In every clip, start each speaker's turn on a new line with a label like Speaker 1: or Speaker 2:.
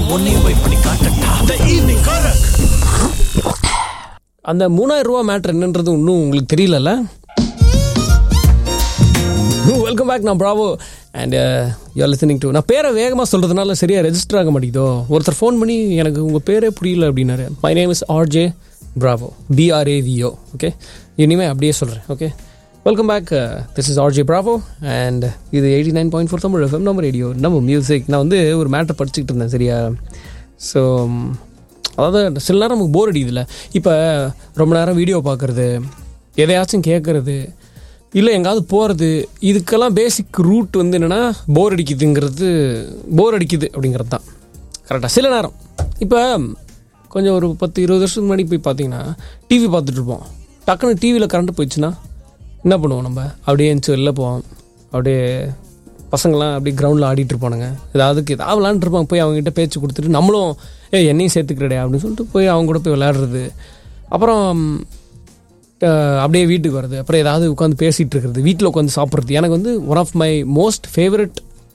Speaker 1: உன்னையும் போய் பண்ணி காட்டட்டா த ஈவினிங் காரக்
Speaker 2: அந்த மூணாயிரம் ரூபா மேட்ரு என்னன்றது இன்னும் உங்களுக்கு தெரியலல்ல வெல்கம் பேக் நான் Bravo and you're listening to நான் பேரை வேகமாக சொல்கிறதுனால சரியாக ரெஜிஸ்டர் ஆக மாட்டேங்குதோ ஒருத்தர் ஃபோன் பண்ணி எனக்கு உங்கள் பேரே புரியல அப்படின்னாரு my name is RJ Bravo B R A V O okay இனிமேல் அப்படியே சொல்கிறேன் okay welcome back this is RJ Bravo and இது eighty nine point four Tamil FM நம்ம ரேடியோ நம்ம மியூசிக் நான் வந்து ஒரு மேட்டர் படிச்சுக்கிட்டு இருந்தேன் சரியா ஸோ அதாவது சில நேரம் நமக்கு போர் அடிக்குதுல்ல இப்போ ரொம்ப நேரம் வீடியோ பார்க்குறது எதையாச்சும் கேட்குறது இல்லை எங்காவது போகிறது இதுக்கெல்லாம் பேசிக் ரூட் வந்து என்னென்னா போர் அடிக்குதுங்கிறது போர் அடிக்குது அப்படிங்கிறது தான் கரெக்டாக சில நேரம் இப்போ கொஞ்சம் ஒரு பத்து இருபது வருஷத்துக்கு முன்னாடி போய் பார்த்தீங்கன்னா டிவி பார்த்துட்டு இருப்போம் டக்குன்னு டிவியில் கரண்ட் போயிடுச்சுன்னா என்ன பண்ணுவோம் நம்ம அப்படியே எழுந்துச்சு வெளில போவோம் அப்படியே பசங்களாம் அப்படியே கிரவுண்டில் ஆடிட்டு இருப்பானுங்க ஏதாவதுக்கு ஏதாவது விளாண்டுருப்பாங்க போய் அவங்ககிட்ட பேச்சு கொடுத்துட்டு நம்மளும் ஏ என்னையும் சேர்த்துக்கிறடே அப்படின்னு சொல்லிட்டு போய் அவங்க கூட போய் விளையாடுறது அப்புறம் அஹ், அப்படியே வீட்டுக்கு வருது அப்புறம் ஏதாவது உட்காந்து பேசிகிட்டு இருக்கிறது வீட்டில் உட்காந்து சாப்பிட்றது எனக்கு வந்து one of my most favourite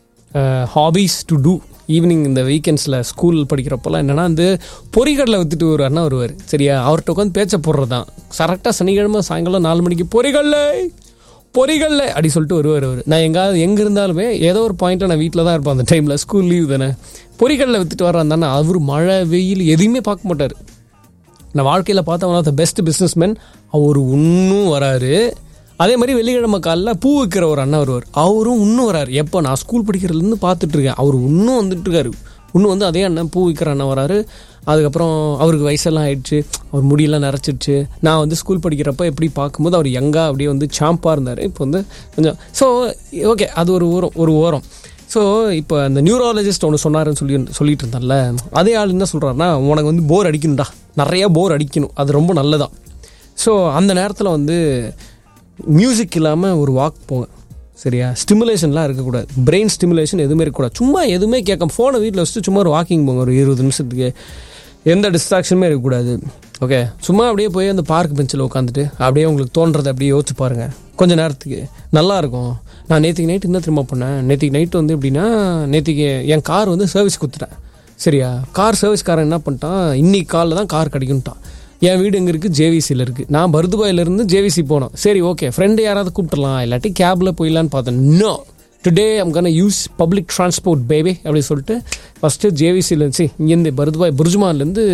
Speaker 2: hobbies to do evening இந்த வீக்கெண்ட்ஸில் ஸ்கூல் படிக்கிறப்போலாம் என்னென்னா வந்து பொறிகடலை வித்துட்டு ஒரு அண்ணா வருவார் சரியா அவர்கிட்ட உட்காந்து பேச்ச போடுறது தான் கரெக்டாக சனிக்கிழமை சாயங்காலம் நாலு மணிக்கு பொறிகடலை பொறிகடல அப்படி சொல்லிட்டு வருவார் அவர் நான் எங்காவது எங்கே இருந்தாலுமே ஏதோ ஒரு பாயிண்ட்டில் நான் வீட்டில் தான் இருப்பேன் அந்த டைமில் ஸ்கூல் லீவ் தானே பொறிகடலை வித்துட்டு வர்றான் தானே அவர் மழை வெயில் எதையுமே பார்க்க மாட்டார் நான் வாழ்க்கையில் பார்த்த one of the best business man அவர் இன்னும் வராரு அதே மாதிரி வெள்ளிக்கிழமை காலைல பூ விற்கிற ஒரு அண்ணா வருவார் அவரும் இன்னும் வராரு எப்போ நான் ஸ்கூல் படிக்கிறதுலேருந்து பார்த்துட்டு இருக்கேன் அவர் இன்னும் வந்துட்டு இருக்காரு இன்னும் வந்து அதே அண்ணன் பூ விற்கிற அண்ணன் வராரு அதுக்கப்புறம் அவருக்கு வயசெல்லாம் ஆயிடுச்சு அவர் முடியெல்லாம் நிறச்சிடுச்சு நான் வந்து ஸ்கூல் படிக்கிறப்ப எப்படி பார்க்கும்போது அவர் யங்கா அப்படியே வந்து சாம்பாக இருந்தார் இப்போ வந்து கொஞ்சம் ஸோ ஓகே அது ஒரு ஓரம் ஒரு ஓரம் ஸோ இப்போ அந்த நியூராலஜிஸ்ட் ஒன்று சொன்னாருன்னு சொல்லி சொல்லிட்டு இருந்தார்ல அதே ஆள் என்ன சொல்கிறாருன்னா உனக்கு வந்து போர் அடிக்கணும்டா நிறைய போர் அடிக்கணும் அது ரொம்ப நல்லதான் ஸோ அந்த நேரத்தில் வந்து மியூசிக் இல்லாமல் ஒரு வாக் போங்க சரியா ஸ்டிமுலேஷன்லாம் இருக்கக்கூடாது பிரெயின் ஸ்டிமுலேஷன் எதுவுமே இருக்கக்கூடாது சும்மா எதுவுமே கேட்க ஃபோனை வீட்டில் வச்சுட்டு சும்மா ஒரு வாக்கிங் போங்க ஒரு இருபது நிமிஷத்துக்கு எந்த டிஸ்ட்ராக்ஷனுமே இருக்கக்கூடாது ஓகே சும்மா அப்படியே போய் அந்த பார்க் பெஞ்சில் உட்காந்துட்டு அப்படியே உங்களுக்கு தோன்றதை அப்படியே யோசிச்சு பாருங்கள் கொஞ்ச நேரத்துக்கு நல்லா இருக்கும் நான் நேற்றுக்கு நைட் என்ன திரும்ப பண்ணேன் நேற்றுக்கு நைட்டு வந்து எப்படின்னா நேற்றுக்கு என் கார் வந்து சர்வீஸ் கொடுத்துட்டேன் சரியா கார் சர்வீஸ்காரன் என்ன பண்ணிட்டான் இன்னைக்கு காலில் தான் கார் கிடைக்கும்ட்டான் என் வீடு எங்கே இருக்குது ஜேவிசியில் இருக்குது நான் பருதுபாயிலேருந்து ஜேவிசி போனோம் சரி ஓகே ஃப்ரெண்டு யாராவது கூப்பிட்டுலாம் இல்லாட்டி கேபில் போயிடலான்னு பார்த்தேன் no today I'm gonna use public transport baby அப்படின்னு சொல்லிட்டு ஃபஸ்ட்டு ஜேவிசியில் இருந்துச்சு இங்கேருந்து பருதுபாய் புர்ஜுமான்லேருந்து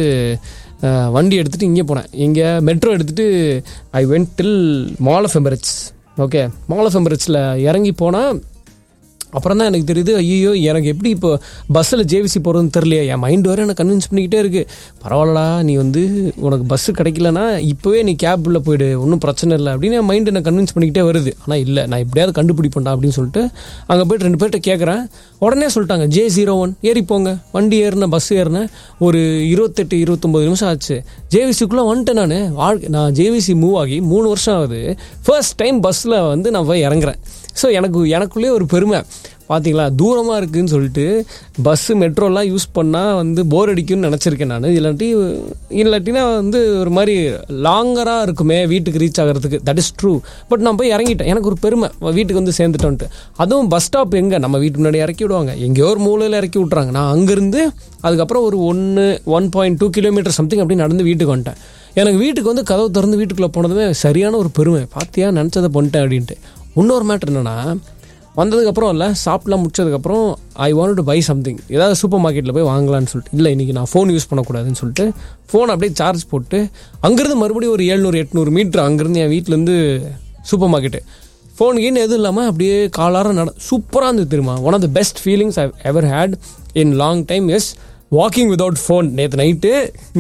Speaker 2: வண்டி எடுத்துகிட்டு இங்கே போனேன் இங்கே மெட்ரோ எடுத்துகிட்டு I went till Mall of Emirates okay Mall of எம்பரேட்ஸில் இறங்கி போனால் அப்புறம் தான் எனக்கு தெரியுது ஐயோ எனக்கு எப்படி இப்போ பஸ்ஸில் ஜேவிசி போகிறதுன்னு தெரியலையே என் மைண்ட் வர எனக்கு கன்வின்ஸ் பண்ணிக்கிட்டே இருக்குது பரவாயில்லடா நீ வந்து உனக்கு பஸ்ஸு கிடைக்கலனா இப்போவே நீ கேபில் போயிடு ஒன்றும் பிரச்சனை இல்லை அப்படின்னு என் மைண்ட் என்ன கன்வின்ஸ் பண்ணிக்கிட்டே வருது ஆனால் இல்லை நான் எப்படியாவது கண்டுபிடிப்பேன்டா அப்படின்னு சொல்லிட்டு அங்கே போயிட்டு ரெண்டு பேர்கிட்ட கேட்குறேன் உடனே சொல்லிட்டாங்க ஜே ஜீரோ ஒன் ஏறி போங்க வண்டி ஏறினேன் பஸ் ஏறினேன் ஒரு இருபத்தெட்டு இருபத்தொம்பது நிமிஷம் ஆச்சு ஜேவிசிக்குள்ளே வந்துட்டேன் நான் வாழ்க்கை நான் ஜேவிசி மூவ் ஆகி மூணு வருஷம் ஆகுது ஃபர்ஸ்ட் டைம் பஸ்ஸில் வந்து நான் போய் இறங்குறேன் ஸோ எனக்கு எனக்குள்ளேயே ஒரு பெருமை பார்த்தீங்களா தூரமாக இருக்குதுன்னு சொல்லிட்டு பஸ்ஸு மெட்ரோலாம் யூஸ் பண்ணால் வந்து போர் அடிக்கும்னு நினச்சிருக்கேன் நான் இல்லாட்டி இல்லாட்டினா வந்து ஒரு மாதிரி லாங்கராக இருக்குமே வீட்டுக்கு ரீச் ஆகிறதுக்கு தட் இஸ் ட்ரூ பட் நான் போய் இறங்கிட்டேன் எனக்கு ஒரு பெருமை வீட்டுக்கு வந்து சேர்ந்துட்டோன்ட்டு அதுவும் பஸ் ஸ்டாப் எங்கே நம்ம வீட்டு முன்னாடி இறக்கி விடுவாங்க எங்கேயோ ஒரு மூலையில் இறக்கி விட்றாங்க நான் அங்கேருந்து அதுக்கப்புறம் ஒரு ஒன்று one point two kilometre something அப்படி நடந்து வீட்டுக்கு வந்துட்டேன் எனக்கு வீட்டுக்கு வந்து கதவு திறந்து வீட்டுக்குள்ளே போனதுமே சரியான ஒரு பெருமை பார்த்தியா நினச்சதை பண்ணிட்டேன் அப்படின்ட்டு இன்னொரு மேட்ரு என்னென்னா வந்ததுக்கப்புறம் இல்லை சாப்பிட்லாம் முடிச்சதுக்கப்புறம் I want to buy something ஏதாவது சூப்பர் மார்க்கெட்டில் போய் வாங்கலாம்னு சொல்லிட்டு இல்லை இன்றைக்கி நான் ஃபோன் யூஸ் பண்ணக்கூடாதுன்னு சொல்லிட்டு ஃபோன் அப்படியே சார்ஜ் போட்டு அங்கேருந்து மறுபடியும் ஒரு ஏழ்நூறு எட்நூறு மீட்ரு அங்கேருந்து என் வீட்டிலேருந்து சூப்பர் மார்க்கெட்டு ஃபோன் கீன் எதுவும் இல்லாமல் அப்படியே காலாரம் நட சூப்பராக இருந்தது தெரியுமா one of the best feelings I ever had in long time is walking without phone நேற்று நைட்டு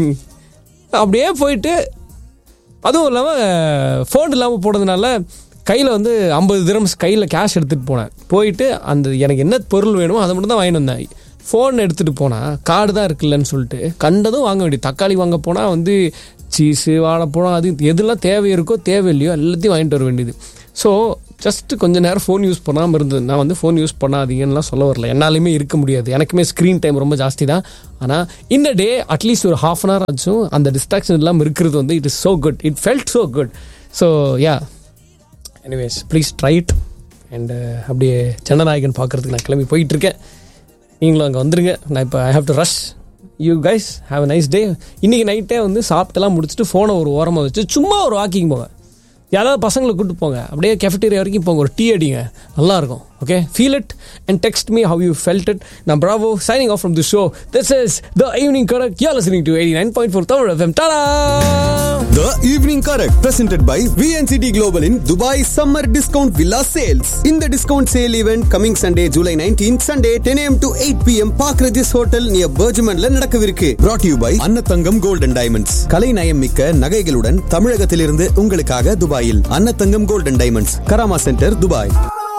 Speaker 2: அப்படியே போயிட்டு அதுவும் இல்லாமல் ஃபோன் இல்லாமல் போனதுனால கையில் வந்து ஐம்பது திரம்ஸ் கையில் கேஷ் எடுத்துகிட்டு போனேன் போயிட்டு அந்த எனக்கு என்ன பொருள் வேணுமோ அதை மட்டும் தான் வாங்கிட்டு வந்தேன் ஃபோன் எடுத்துகிட்டு போனால் கார்டு தான் இருக்குல்லன்னு சொல்லிட்டு கண்டதும் வாங்க வேண்டியது தக்காளி வாங்க போனால் வந்து சீஸு வாழைப்பழம் அது எதெல்லாம் தேவை இருக்கோ தேவையில்லையோ எல்லாத்தையும் வாங்கிட்டு வர வேண்டியது ஸோ ஜஸ்ட் கொஞ்ச நேரம் ஃபோன் யூஸ் பண்ணாமல் இருந்தது நான் வந்து ஃபோன் யூஸ் பண்ணாதீங்கன்னுலாம் சொல்ல வரல என்னாலுமே இருக்க முடியாது எனக்குமே ஸ்க்ரீன் டைம் ரொம்ப ஜாஸ்தி தான் ஆனால் இந்த டே அட்லீஸ்ட் ஒரு ஹாஃப் அன் ஹவர் ஆச்சும் அந்த டிஸ்ட்ராக்ஷன் இல்லாமல் இருக்கிறது வந்து it is so good it felt so good so yeah anyways please try it and அப்படியே ஜனநாயகன் பார்க்குறதுக்கு நான் கிளம்பி போயிட்டுருக்கேன் நீங்களும் அங்கே வந்துருங்க நான் இப்போ I have to rush you guys have a nice day இன்னைக்கு நைட்டே வந்து சாப்பிட்டெல்லாம் முடிச்சுட்டு ஃபோனை ஒரு ஓரமாக வச்சு சும்மா ஒரு வாக்கிங் போங்க யாராவது பசங்களை கூப்பிட்டு போங்க அப்படியே கெஃபட்டேரியா வரைக்கும் போங்க ஒரு டீ அடிங்க நல்லா இருக்கும் okay feel it and text me how you felt it நான் Bravo signing off from the show this is the evening correct you listening to eighty nine point four Tamil FM tata
Speaker 3: The Evening Correct presented by VNCT Global in Dubai Summer Discount Villa Sales. In the discount sale event coming Sunday, July 19th, Sunday 10 a.m. to 8 p.m. Park Regis Hotel near Bergmanல நடக்கவிருக்கு. Brought to you by Annathangam Gold and Diamonds. கலை நயம் மிக்க நகைகளுடன் தமிழகத்திலிருந்து உங்களுக்காக துபாயில் Annathangam Gold and Diamonds, Karama centre, Dubai.